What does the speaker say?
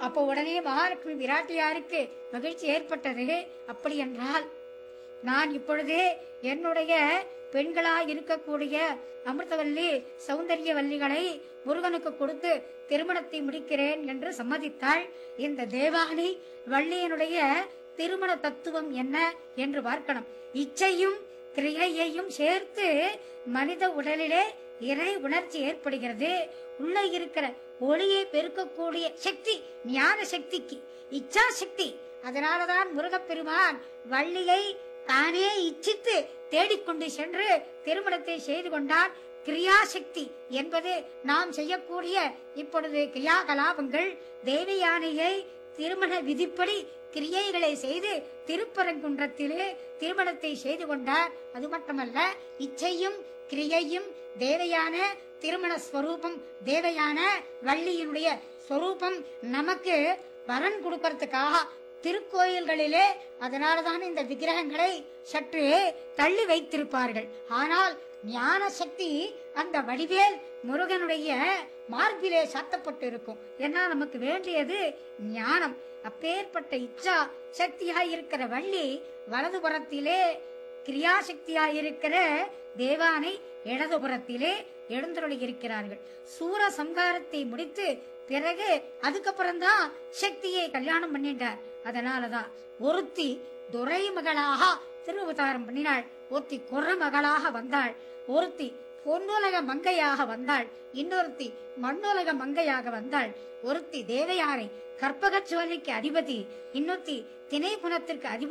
அப்போ உடனே மகாலட்சுமி விராட்டியாருக்கு மகிழ்ச்சி ஏற்பட்டது அப்படி என்றால் நான் இப்பொழுதே என்னுடைய பெண்களாய் இருக்கக்கூடிய அமிர்தவல்லி சௌந்தரியவல்லிகளை முருகனுக்கு கொடுத்து திருமணத்தை முடிக்கிறேன் என்று சம்மதித்தாள் இந்த தேவானி வள்ளியனுடைய திருமண தத்துவம் என்ன என்று பார்க்கணும் இச்சையும் கிரியையையும் சேர்த்து மனித உடலிலே இறை உணர்ச்சி ஏற்படுகிறது உள்ள இருக்கிற ஒளியை பெருக்கக்கூடிய சக்தி ஞான சக்திக்கு இச்சா சக்தி அதனாலதான் முருகப்பெருமான் வள்ளியை தானே இச்சித்து தேடிக்கொண்டு சென்று திருமணத்தை செய்து கொண்டான் கிரியாசக்தி என்பது நாம் செய்யக்கூடிய இப்பொழுது கிரியா கலாபங்கள் தேவயானையை திருமண விதிப்படி கிரியைகளை செய்து திருப்பரங்குன்றத்திலே திருமணத்தை செய்து கொண்டார் அது மட்டுமல்ல இச்சையும் கிரியையும் தேவையான திருமண ஸ்வரூபம் தேவையான வள்ளியினுடைய ஸ்வரூபம் நமக்கு வரன் கொடுக்கறதுக்காக திருக்கோயில்களிலே அதனாலதான் இந்த விக்கிரகங்களை சற்று தள்ளி வைத்திருப்பார்கள் ஆனால் ஞான சக்தி அந்த வடிவேல் முருகனுடைய மார்பிலே சாத்தப்பட்டு இருக்கும் ஏன்னா நமக்கு வேண்டியது ஞானம் அப்பேற்பட்ட இச்சா சக்தியாய் இருக்கிற வள்ளி வலதுபுறத்திலே கிரியாசக்தியாய் இருக்கிற தேவானை இடதுபுறத்திலே எழுந்தருளி இருக்கிறார்கள் சூர சம்ஹாரத்தை முடித்து பிறகு அதுக்கப்புறம்தான் சக்தியை கல்யாணம் பண்ணிட்டார் அதனாலதான் ஒருத்தி துரை மகளாக திருவதாரம் பண்ணினாள் ஒருத்தி குற மகளாக வந்தாள் ஒருத்தி பொன்னுலக மங்கையாக வந்தாள் இன்னொருத்தி மண்ணுலக மங்கையாக வந்தாள் ஒருத்தி தேவயானை கற்பகச்சோலைக்கு அதிபதி இன்னொருத்தி திணைப்புணத்திற்கு அதிபதி